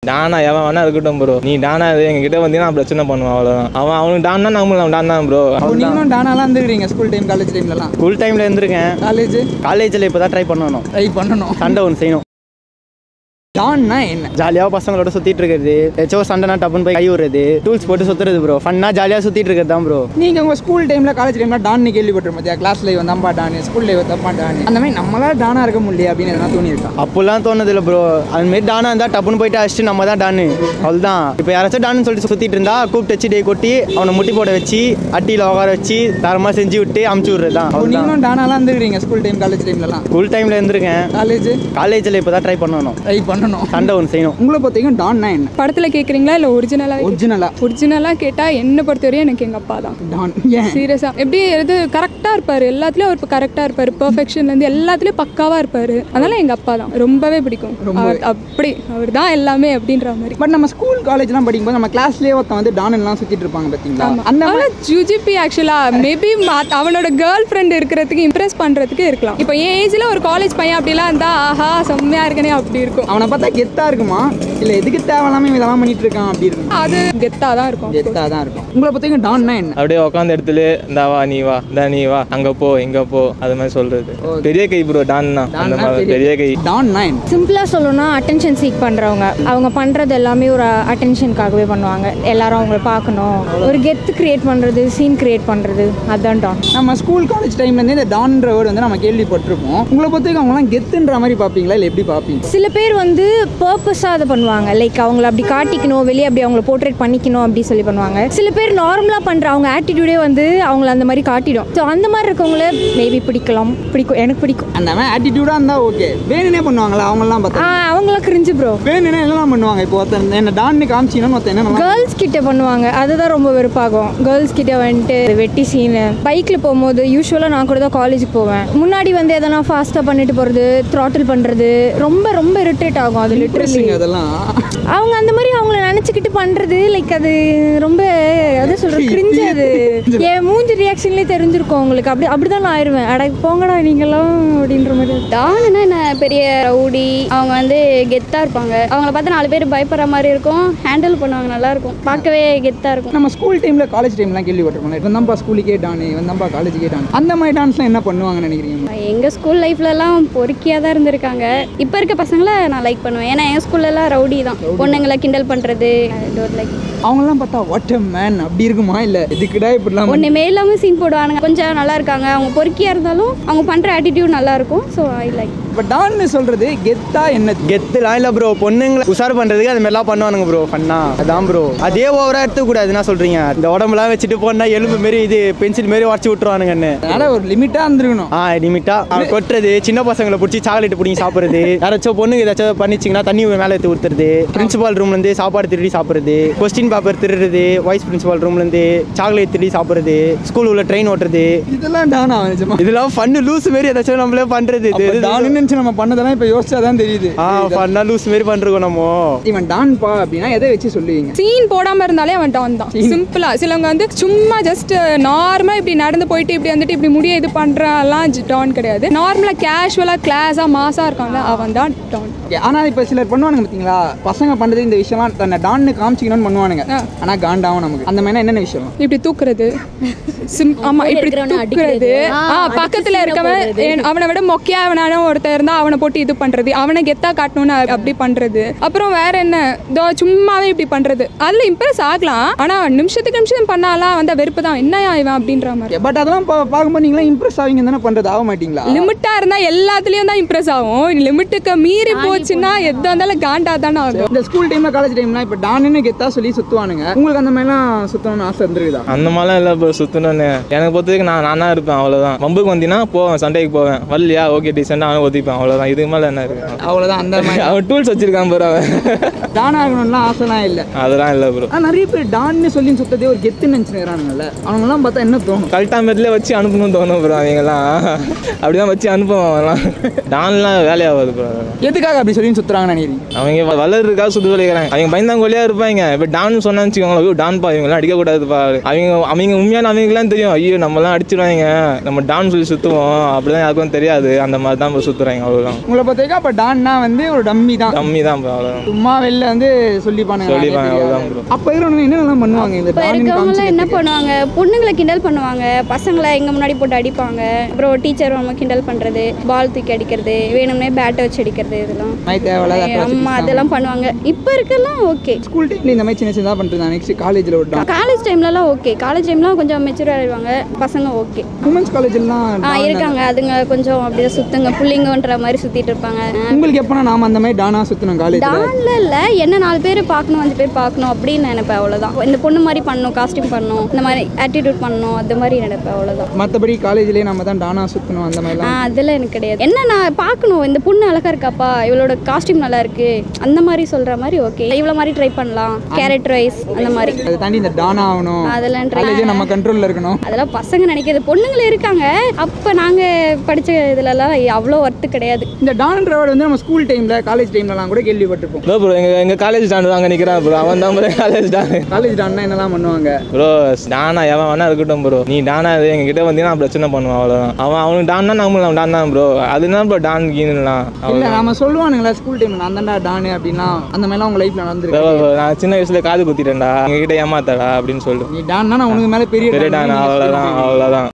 டானா எவன் வேணா இருக்கட்டும் ப்ரோ நீ டானா இது எங்க கிட்ட வந்தீங்கன்னா பிரச்சனை பண்ணுவான் அவ்வளோதான் அவன் அவனுக்கு டான்னா நம்மளும் டான் தான் ப்ரோ அப்போ நீங்களும் டானாலாம் இருந்துக்கிறீங்க ஸ்கூல் டைம் காலேஜ் டைம்லலாம் ஸ்கூல் டைமில் இருந்திருக்கேன் காலேஜ் காலேஜில் இப்போ தான் ட்ரை பண்ணணும் ட்ரை பண்ணணும் சண்டை ஒன்று செய்யணும் டான்னா என்ன ஜாலியாக பசங்களோட சுற்றிட்டு இருக்கிறது ஏச்சோ சண்டைனா டப்புன்னு போய் கை விடுறது டூல்ஸ் போட்டு சுற்றுறது ப்ரோ ஃபன்னாக ஜாலியாக சுற்றிட்டு இருக்கிறது தான் ப்ரோ நீங்க உங்க ஸ்கூல் டைம்ல காலேஜ் டைம்ல டான்னு கேள்விப்பட்டிருப்போம் பார்த்தியா கிளாஸ்ல இவன் தம்பா டானு ஸ்கூல்ல இவன் தப்பா டானு அந்த மாதிரி நம்மளா டானா இருக்க முடியல அப்படின்னு எதனா தோணி இருக்கா அப்போல்லாம் தோணுது இல்லை ப்ரோ அதுமாரி டானா இருந்தால் டப்புன்னு போயிட்டு அடிச்சுட்டு நம்ம தான் டானு அவ்வளோதான் இப்போ யாராச்சும் டான்னு சொல்லிட்டு சுற்றிட்டு இருந்தா கூப்பிட்டு வச்சு டே கொட்டி அவனை முட்டி போட வச்சு அட்டியில் உட்கார வச்சு தரமாக செஞ்சு விட்டு அமுச்சு விட்றது தான் அப்போ அவ்வளோதான் நீங்களும் டானாலாம் இருந்துக்கிறீங்க ஸ்கூல் டைம் காலேஜ் டைம்லலாம் ஸ்கூல் டைமில் இருந்திருக்கேன் காலேஜ் காலேஜில் இப்போ தான் ட்ரை பண்ணணும் ட்ரை பண்ணணும் சண்டை ஒன்று செய்யணும் உங்களை பொறுத்தவரைக்கும் டான்னா என்ன படத்தில் கேட்குறீங்களா இல்லை ஒரிஜினலாக ஒரிஜினலா ஒரிஜினலாக கேட்டால் என்னை பொறுத்தவரையும் எனக்கு எங்கள் அப்பா தான் டான் ஏன் சீரியஸாக எப்படி எது கரெக்டாக இருப்பார் எல்லாத்துலேயும் அவர் கரெக்டாக இருப்பார் பெர்ஃபெக்ஷன்லேருந்து எல்லாத்துலேயும் பக்காவாக இருப்பார் அதனால எங்கள் அப்பா தான் ரொம்பவே பிடிக்கும் அவர் அப்படி அவர் தான் எல்லாமே அப்படின்ற மாதிரி பட் நம்ம ஸ்கூல் காலேஜ்லாம் படிக்கும்போது நம்ம கிளாஸ்லயே ஒருத்தன் வந்து டான் எல்லாம் சுத்திட்டு இருப்பாங்க பாத்தீங்களா அந்த மாதிரி ஆனால் ஜூஜிபி ஆக்சுவலாக மேபி அவனோட கேர்ள் ஃப்ரெண்ட் இருக்கிறதுக்கு இம்ப்ரெஸ் பண்ணுறதுக்கு இருக்கலாம் இப்போ என் ஏஜில் ஒரு காலேஜ் பையன் அப்படிலாம் இருந்தால் ஆஹா செம்மையாக இருக்கனே அப்படி இருக்கும் அவனை பார்த்தா கெத்தா இருக்குமா இல்ல எதுக்கு தேவையில்லாம இவன் இதெல்லாம் பண்ணிட்டு இருக்கான் அப்படி இருக்கும் அது கெத்தாக தான் இருக்கும் கெத்தா தான் இருக்கும் உங்களை பொறுத்தவரைக்கும் டான்னா என்ன அப்படியே உட்காந்த இடத்துல இந்தா வா நீ வா இந்தா நீ வா அங்க போ இங்க போ அது மாதிரி சொல்றது பெரிய கை ப்ரோ டான்னா அந்த டான்னா மாதிரி பெரிய- பெரிய கை டான்னா என்ன சிம்பிளாக சொல்லணும்னா அட்டென்ஷன் சீக் பண்ணுறவங்க அவங்க பண்ணுறது எல்லாமே ஒரு அட்டென்ஷனுக்காகவே பண்ணுவாங்க எல்லாரும் அவங்கள பார்க்கணும் ஒரு கெத்து கிரியேட் பண்ணுறது சீன் கிரியேட் பண்ணுறது அதுதான் டான் நம்ம ஸ்கூல் காலேஜ் டைம்ல இருந்தே இந்த டான்ற வேர்டு வந்து நம்ம கேள்விப்பட்டிருப்போம் உங்களை பொறுத்தவரைக்கும் அவங்கலாம் கெத்துன்ற மாதிரி பார்ப்பீங்களா இல்லை எப்படி பார்ப்பீங்க சில பேர் வந்து பர்பஸாக அதை பண்ணுவாங்க லைக் அவங்கள அப்படி காட்டிக்கணும் வெளியே அப்படி அவங்கள போர்ட்ரேட் பண்ணிக்கணும் அப்படி சொல்லி பண்ணுவாங்க சில பேர் நார்மலாக பண்ணுற அவங்க ஆட்டிடியூடே வந்து அவங்கள அந்த மாதிரி காட்டிடும் ஸோ அந்த மாதிரி இருக்கவங்கள மேபி பிடிக்கலாம் பிடிக்கும் எனக்கு பிடிக்கும் அந்த மாதிரி ஆட்டிடியூடாக இருந்தால் ஓகே வேணுனே பண்ணுவாங்களா அவங்களாம் ஆ, பார்த்தா அவங்களாம் கிரிஞ்சு ப்ரோ வேணுனே எல்லாம் பண்ணுவாங்க இப்போ ஒருத்தன் என்ன டான்னு காமிச்சிங்கன்னு ஒருத்தன் என்ன கேர்ள்ஸ் கிட்ட பண்ணுவாங்க அதுதான் ரொம்ப வெறுப்பாகும் கேர்ள்ஸ் கிட்ட வந்துட்டு வெட்டி சீனு பைக்கில் போகும்போது யூஸ்வலாக நான் கூட தான் காலேஜுக்கு போவேன் முன்னாடி வந்து எதனா ஃபாஸ்ட்டாக பண்ணிட்டு போகிறது த்ராட்டில் பண்ணுறது ரொம்ப ரொம்ப இரிட்டேட் ஆகும் அது லிட்ரலி இன்ட்ரெஸ்டிங் அதெல்லாம் அவங்க அந்த மாதிரி அவங்கள நினச்சிக்கிட்டு பண்ணுறது லைக் அது ரொம்ப அதான் சொல்கிறேன் கிரிஞ்சு அது என் மூஞ்சி ரியாக்ஷன்லேயே தெரிஞ்சிருக்கும் உங்களுக்கு அப்படி அப்படி தான் நான் ஆயிடுவேன் அட போங்கடா நீங்களாம் அப்படின்ற மாதிரி டானுன்னா என்ன பெரிய ரவுடி அவங்க வந்து கெத்தாக இருப்பாங்க அவங்கள பார்த்து நாலு பேர் பயப்படுற மாதிரி இருக்கும் ஹேண்டில் பண்ணுவாங்க நல்லா இருக்கும் பார்க்கவே கெத்தாக இருக்கும் நம்ம ஸ்கூல் டைமில் காலேஜ் டைம்லாம் கேள்விப்பட்டிருப்போம் இவன் தான்ப்பா ஸ்கூலுக்கே டானு இவன் தான்ப்பா காலேஜுக்கே டான் அந்த மாதிரி டான்ஸ்லாம் என்ன பண்ணுவாங்கன்னு நினைக்கிறீங்க எங்கள் ஸ்கூல் லைஃப்லலாம் பொறுக்கியாக தான் இருந்திருக்காங்க இப்போ இருக்க பசங்களை நான் லைக் பண்ணுவேன் ஏன்னா என் ஸ்கூல்லலாம் ரவுடி தான் பொண்ணுங்களை கிண்டல் பண்ணுறது லைக் அவங்களாம் பார்த்தா வாட் a மேன் அப்படி இருக்குமா இல்லை எதுக்குடா இப்படிலாம் ஒன்றுமே இல்லாமல் சீன் போடுவானுங்க கொஞ்சம் நல்லா இருக்காங்க அவங்க பொறுக்கியாக இருந்தாலும் அவங்க பண்ணுற ஆட்டிடியூட் நல்லா இருக்கும் ஸோ ஐ லைக் இப்போ டான்னு சொல்கிறது கெத்தா என்ன கெத்துலாம் இல்லை ப்ரோ பொண்ணுங்களை உஷார் பண்ணுறதுக்கு அது மாதிரிலாம் பண்ணுவானுங்க ப்ரோ ஃபன்னா அதான் ப்ரோ அதே ஓவராக எடுத்துக்கூடாது என்ன சொல்கிறீங்க இந்த உடம்புலாம் வச்சுட்டு போனால் எலும்பு மாரி இது பென்சில் மாரி உடச்சி விட்ருவானுங்கன்னு அதனால் ஒரு லிமிட்டாக இருந்திருக்கணும் ஆ லிமிட்டாக கொட்டுறது சின்ன பசங்களை பிடிச்சி சாக்லேட் பிடிங்கி சாப்பிட்றது யாராச்சும் பொண்ணுங்க ஏதாச்சும் பண்ணிச்சிங்கன்னா தண்ணி மேலே எடுத்து ஊற்றுறது பிரின்சிபால் ரூம்லேருந்து சாப்பாடு திருடி சாப்பிட்றது கொஸ்டின் பேப்பர் திருடுறது வைஸ் பிரின்சிபால் ரூம்லேருந்து சாக்லேட் திருடி சாப்பிட்றது ஸ்கூல் உள்ள ட்ரெயின் ஓட்டுறது இதெல்லாம் டான் ஆகும் நிஜமா இதெல்லாம் ஃபன்னு லூஸ் மாரி ஏதாச்சும் நம்மளே பண்ணுறது அப்ப இது டான்னு நினைச்சு நம்ம பண்ணதெல்லாம் இப்போ யோசிச்சா தான் தெரியுது ஆ ஃபன்னா லூஸ் மாரி பண்ணுறோம் நம்ம இவன் டான் பா அப்படின்னா எதை வச்சு சொல்லுவீங்க சீன் போடாம இருந்தாலே அவன் டான் தான் சிம்பிளா சிலவங்க வந்து சும்மா ஜஸ்ட் நார்மலா இப்படி நடந்து போயிட்டு இப்படி வந்துட்டு இப்படி முடிய இது பண்றலாம் டான் கிடையாது நார்மலா கேஷுவலா கிளாஸா மாசா இருக்கான்ல அவன் தான் டான் ஆனா இப்போ சிலர் பண்ணுவானுங்க பார்த்தீங்களா பசங்க பண்ணுறது இந்த விஷயம்லாம் தன்னை டான்னு காமிச்சிக்கணும்னு பண்ணுவானுங்க ஆனா காண்டாவும் நமக்கு அந்த மாதிரி என்னென்ன விஷயம் இப்படி தூக்குறது சிம் ஆமா இப்படி தூக்குறது ஆ பக்கத்துல இருக்கவன் என்- அவனை விட மொக்கையாவனான ஒருத்தன் இருந்தா அவனை போட்டு இது பண்றது அவனை கெத்தா காட்டணும்னு அ- அப்படி பண்றது அப்புறம் வேற என்ன இதோ சும்மாவே இப்படி பண்றது அதுல இம்ப்ரெஸ் ஆகலாம் ஆனா நிமிஷத்துக்கு நிமிஷம் பண்ணாலாம் வந்தா வெறுப்பு தான் என்ன இவன் அப்படின்ற மாதிரி பட் அதெல்லாம் பா- பார்க்கும்போது நீங்களாம் இம்ப்ரெஸ் ஆவீங்க தானே பண்ணுறது ஆக மாட்டீங்களா லிமிட்டா இருந்தா எல்லாத்துலயும் தான் இம்ப்ரெஸ் ஆகும் லிமிட்டுக்கு மீறி போச்சுன்னா எதா இருந்தாலும் காண்டா தானே ஆகும் இந்த ஸ்கூல் டைம்ல காலேஜ் டைம்லாம் இப்போ டான்னு கெத்தா சொல்லி சுத்துவானுங்க உங்களுக்கு அந்த மாதிரிலாம் சுத்தணும்னு ஆசை இருந்திருக்குதா அந்த மாதிரிலாம் இல்லை ப்ரோ சுற்றணும்னு எனக்கு பொறுத்தவரைக்கும் நான் நானா இருப்பேன் அவ்வளோதான் வம்புக்கு வந்தீங்கன்னா போவேன் சண்டைக்கு போவேன் வரலையா ஓகே டீசெண்டாக அவனை ஒத்திப்பேன் அவ்வளோதான் இதுக்கு மேலே என்ன இருக்கு அவ்வளோதான் அந்த மாதிரி அவன் டூல்ஸ் வச்சிருக்கான் ப்ரோ அவன் டான் ஆகணும்லாம் ஆசைலாம் இல்லை அதெல்லாம் இல்லை ப்ரோ ஆனால் நிறைய பேர் டான்னு சொல்லி சுத்ததே ஒரு கெத்துன்னு நினச்சிக்கிறானுங்கல்ல அவங்கெல்லாம் பார்த்தா என்ன தோணும் கல்ட்டாமேட்லேயே வச்சு அனுப்பணும்னு தோணும் ப்ரோ அவங்கெல்லாம் அப்படிதான் வச்சு அனுப்புவான் அவன்லாம் டான்லாம் வேலையாகாது ப்ரோ எதுக்காக அப்படி சொல்லி சுத்துறாங்கன்னு நினைக்கிறீங்க அவங்க வளர்றதுக்காக சுட்டு சொல்லிக்கிறாங்க அவங்க பயந்தாங்கொல்லியா இருப்பாங்க இப்போ டான் சொன்னா வச்சுக்கோங்களேன் ஐயோ டான் பா இவங்களாம் அடிக்கக்கூடாதுப்பா அவங்க அவங்க உண்மையான அவங்களுக்குலாம் தெரியும் ஐயோ நம்மலாம் அடிச்சிடுவாங்க நம்ம டான் சொல்லி சுற்றுவோம் அப்படிதான் யாருக்கும் தெரியாது அந்த மாதிரி தான் இப்போ சுற்றுறாங்க கொடுத்துறாங்க அவ்வளோதான் உங்களை பொறுத்த வரைக்கும் அப்போ டான்னா வந்து ஒரு டம்மி தான் கம்மி தான் ப்ரோ அவ்வளோதான் சும்மா வெளில வந்து சொல்லிப்பானுங்க சொல்லிப்பாங்க, அவ்வளவுதான் bro. அப்போ இருக்கிறவங்க என்னென்னலாம் பண்ணுவாங்க இந்த இப்போ டானின் இருக்கவங்களாம் என்ன காமிச்சு பண்ணுவாங்க பொண்ணுங்களை கிண்டல் பண்ணுவாங்க பசங்களை எங்க முன்னாடி போட்டு அடிப்பாங்க அப்புறம் டீச்சர் நம்ம கிண்டல் பண்றது பால் தூக்கி அடிக்கிறது வேணும்னே பேட்டை வச்சு அடிக்கிறது இதெல்லாம் நாய் தேவையில்லாத அம்மா அதெல்லாம் பண்ணுவாங்க இப்போ இருக்கலாம் ஓகே ஸ்கூல் டைம்ல இந்த மாதிரி சின்ன சின்னதாக பண்ணிட்டு நெக்ஸ்ட் காலேஜில் ஒரு டான் காலேஜ் டைம்லலாம் ஓகே காலேஜ் டைம்லாம் கொஞ்சம் மெச்சூர் ஆயிடுவாங்க பசங்க ஓகே உமன்ஸ் காலேஜ்லாம் ஆ இருக்காங்க அதுங்க கொஞ்சம் அப்படியே சுத்துங்க புள்ளிங்கன்ற மாதிரி சுத்திட்டு இருப்பாங்க உங்களுக்கு எப்போனா நாம அந்த மாதிரி டானா சுற்றணும் காலேஜில் டான்ல இல்ல என்ன நாலு பேர் பார்க்கணும் அஞ்சு பேர் பார்க்கணும் அப்படின்னு நினைப்பேன் அவ்வளவுதான் இந்த பொண்ணு மாதிரி பண்ணணும் காஸ்டியூம் பண்ணணும் இந்த மாதிரி ஆட்டிடியூட் பண்ணணும் அந்த மாதிரி நினைப்பேன் அவ்வளவுதான் மற்றபடி காலேஜ்லேயே நம்ம தான் டானா சுற்றணும் அந்த ஆ மாதிரிலாம் அதெல்லாம் எனக்கு கிடையாது என்ன நான் பார்க்கணும் இந்த பொண்ணு அழகா இருக்காப்பா இவளோட காஸ்டியூம் நல்லா இருக்கு அந்த மாதிரி சொல்ற மாதிரி ஓகே இவ்வளோ மாதிரி ட்ரை பண்ணலாம் கேரக்டர் வைஸ் அந்த மாதிரி அதை தாண்டி இந்த டானா ஆகணும் அதெல்லாம் ட்ரை காலேஜே நம்ம கண்ட்ரோலில் இருக்கணும் அதெல்லாம் பசங்க நினைக்கிறது பொண்ணுங்களே இருக்காங்க அப்போ நாங்கள் படித்த இதுலலாம் அவ்வளோ ஒர்த்து கிடையாது இந்த டான்ன்ற வேர்டு வந்து நம்ம ஸ்கூல் டைமில் காலேஜ் டைம்லலாம் கூட கேள்விப்பட்டிருப்போம் ப்ரோ ப்ரோ எங்கள் எங்கள் காலேஜ் டான் அங்கே நிற்கிறான் ப்ரோ அவன் தான் ப்ரோ காலேஜ் டான் காலேஜ் டான்னா என்னெல்லாம் பண்ணுவாங்க ப்ரோ டானா எவன் வேணா இருக்கட்டும் ப்ரோ நீ டானா இது எங்கள் கிட்ட வந்தீங்கன்னா பிரச்சனை பண்ணுவான் அவ்வளோதான் அவன் அவனுக்கு டான்னா நம்மளும் அவன் டான் தான் ப்ரோ அதுதான் ப்ரோ டான் கீனுலாம் இல்லை நம்ம சொல்லுவானுங்களா ஸ்கூல் டைமில் நான் தான்டா டானு அப்படின்னா அந்த மாதிரிலாம் உங்கள் லைஃப்பில் நடந்திருக்கு நான் சின்ன வயசுல காது குத்திட்டேன்டா எங்ககிட்ட ஏமாத்தாடா அப்படின்னு சொல்லிட்டு நீ டான்னா நான் உனக்கு மேலே பெரிய பெரிய டான் டான் அவ்வளோதான் அவ்வளோதான்